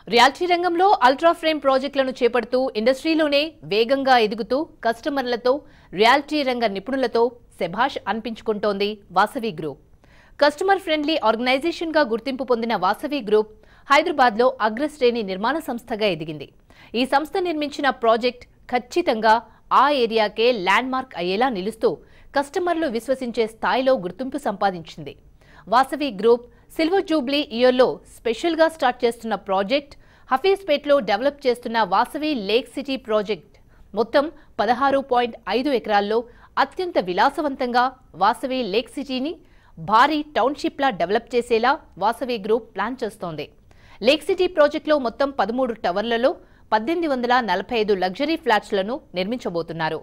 reality రంగంలో ultra frame ప్రాజెక్టులను చేపడుతూ ఇండస్ట్రీలోనే వేగంగా ఎదుగుతూ కస్టమర్లతో రియాలిటీ రంగ నిపుణులతో శభాష్ అనిపించుకుంటోంది వాసవి గ్రూప్ కస్టమర్ ఫ్రెండ్లీ ఆర్గనైజేషన్గా గుర్తింపు పొందిన వాసవి గ్రూప్ హైదరాబాద్లో అగ్రశ్రేణి నిర్మాణ సంస్థగా ఎదిగింది ఈ సంస్థ నిర్మించిన ప్రాజెక్ట్ ఖచ్చితంగా ఆ ఏరియాకే ల్యాండ్ మార్క్ అయ్యేలా నిలుస్తూ కస్టమర్లు విశ్వసించే స్థాయిలో గుర్తింపు సంపాదించింది వాసవి గ్రూప్ సిల్వర్ జూబ్లీ ఇయర్లో స్పెషల్గా స్టార్ట్ చేస్తున్న ప్రాజెక్ట్ హఫీజ్పేట్లో డెవలప్ చేస్తున్న వాసవి లేక్ సిటీ ప్రాజెక్ట్ మొత్తం పదహారు పాయింట్ ఐదు ఎకరాల్లో అత్యంత విలాసవంతంగా వాసవి లేక్ సిటీని భారీ టౌన్షిప్లా డెవలప్ చేసేలా వాసవి గ్రూప్ ప్లాన్ చేస్తోంది లేక్ సిటీ ప్రాజెక్టులో మొత్తం పదమూడు టవర్లలో పద్దెనిమిది వందల నలభై ఐదు లగ్జరీ ఫ్లాట్స్లను నిర్మించబోతున్నారు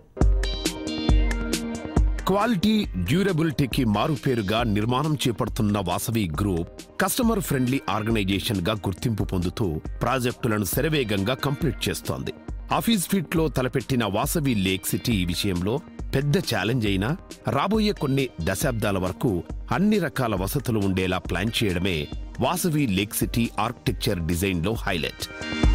క్వాలిటీ డ్యూరబిలిటీకి మారుపేరుగా నిర్మాణం చేపడుతున్న Vasavi group customer friendly organisation గా గుర్తింపు పొందుతూ ప్రాజెక్టులను శరవేగంగా కంప్లీట్ చేస్తోంది ఆఫీస్ ఫీట్ లో తలపెట్టిన వాసవి లేక్ సిటీ ఈ విషయంలో పెద్ద ఛాలెంజ్ అయినా రాబోయే కొన్ని దశాబ్దాల వరకు అన్ని రకాల వసతులు ఉండేలా ప్లాన్ చేయడమే Vasavi lake city architecture design లో హైలైట్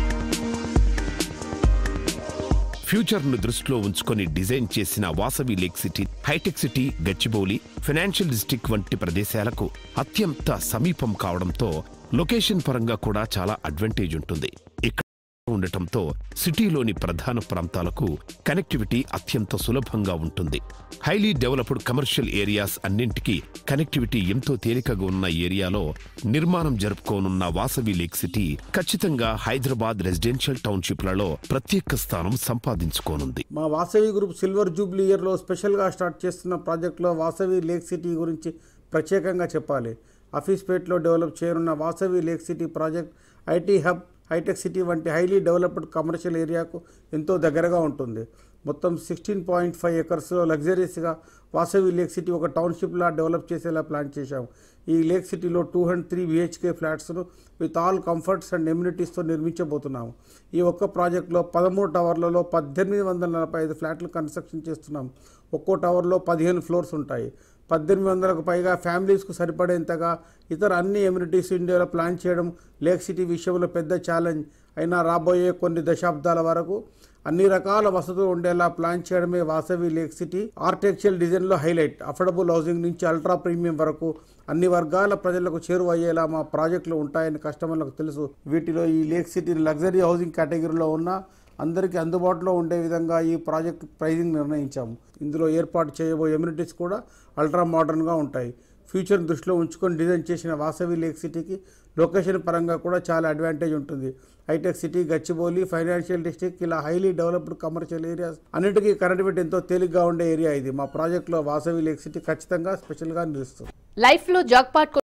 ఫ్యూచర్ ను దృష్టిలో ఉంచుకొని డిజైన్ చేసిన వాసవి లేక్ సిటీ హైటెక్ సిటీ గచ్చిబౌలి ఫైనాన్షియల్ డిస్ట్రిక్ట్ వంటి ప్రదేశాలకు అత్యంత సమీపం కావడంతో లొకేషన్ పరంగా కూడా చాలా అడ్వాంటేజ్ ఉంటుంది ఇక్కడ ఉండటంతో సిటీలోని ప్రధాన ప్రాంతాలకు కనెక్టివిటీ అత్యంత సులభంగా ఉంటుంది హైలీ డెవలప్డ్ కమర్షియల్ ఏరియాస్ అన్నింటికీ కనెక్టివిటీ ఎంతో తేలికగా ఉన్న ఏరియాలో నిర్మాణం జరుపుకోనున్న వాసవి లేక్ సిటీ ఖచ్చితంగా హైదరాబాద్ రెసిడెన్షియల్ టౌన్షిప్లలో ప్రత్యేక స్థానం సంపాదించుకోనుంది మా వాసవి గ్రూప్ సిల్వర్ జూబ్లీ ఇయర్లో స్పెషల్గా స్టార్ట్ చేస్తున్న ప్రాజెక్టులో వాసవి లేక్ సిటీ గురించి ప్రత్యేకంగా చెప్పాలి ఆఫీస్పేట్లో డెవలప్ చేయనున్న Vasavi lake city project IT hub హైటెక్ సిటీ వంటి హైలీ డెవలప్డ్ కమర్షియల్ ఏరియాకు ఎంతో దగ్గరగా ఉంటుంది మొత్తం సిక్స్టీన్ పాయింట్ ఫైవ్ ఎకర్స్లో లగ్జరీస్గా వాసవి లేక్ సిటీ ఒక టౌన్షిప్లా డెవలప్ చేసేలా ప్లాన్ చేశాం ఈ లేక్ సిటీలో టూ హండ్రెడ్ త్రీ బిహెచ్కే ఫ్లాట్స్ను విత్ ఆల్ కంఫర్ట్స్ అండ్ ఎమ్యూనిటీస్తో నిర్మించబోతున్నాము ఈ ఒక్క ప్రాజెక్టులో పదమూడు టవర్లలో పద్దెనిమిది వందల నలభై ఐదు ఫ్లాట్లు కన్స్ట్రక్షన్ చేస్తున్నాం ఒక్కో టవర్లో పదిహేను ఫ్లోర్స్ ఉంటాయి పద్దెనిమిది వందలకు పైగా ఫ్యామిలీస్కు సరిపడేంతగా ఇతర అన్ని ఎమ్యూనిటీస్ ఇండియాలో ప్లాన్ చేయడం లేక్ సిటీ విషయంలో పెద్ద ఛాలెంజ్ అయినా రాబోయే కొన్ని దశాబ్దాల వరకు అన్ని రకాల వసతులు ఉండేలా ప్లాన్ చేయడమే వాసవి లేక్ సిటీ ఆర్కిటెక్చరల్ డిజైన్లో హైలైట్ అఫోర్డబుల్ హౌసింగ్ నుంచి అల్ట్రా ప్రీమియం వరకు అన్ని వర్గాల ప్రజలకు చేరువయ్యేలా మా ప్రాజెక్టులు ఉంటాయని కస్టమర్లకు తెలుసు వీటిలో ఈ లేక్ సిటీ లగ్జరీ హౌసింగ్ కేటగిరీలో ఉన్న అందరికీ అందుబాటులో ఉండే విధంగా ఈ ప్రాజెక్ట్ ప్రైజింగ్ నిర్ణయించాము ఇందులో ఏర్పాటు చేయబోయే ఎమ్యూనిటీస్ కూడా అల్ట్రా మోడర్న్గా ఉంటాయి ఫ్యూచర్ దృష్టిలో ఉంచుకొని డిజైన్ చేసిన వాసవి లేక్ సిటీకి లొకేషన్ పరంగా కూడా చాలా అడ్వాంటేజ్ ఉంటుంది హైటెక్ సిటీ గచ్చిబౌలి ఫైనాన్షియల్ డిస్ట్రిక్ట్ ఇలా హైలీ డెవలప్డ్ కమర్షియల్ ఏరియాస్ అన్నిటికీ కనెక్టివిటీ ఎంతో తేలిగ్గా ఉండే ఏరియా ఇది మా ప్రాజెక్ట్లో వాసవి లేక్ సిటీ ఖచ్చితంగా స్పెషల్గా నిలుస్తుంది లైఫ్లో జాక్పాట్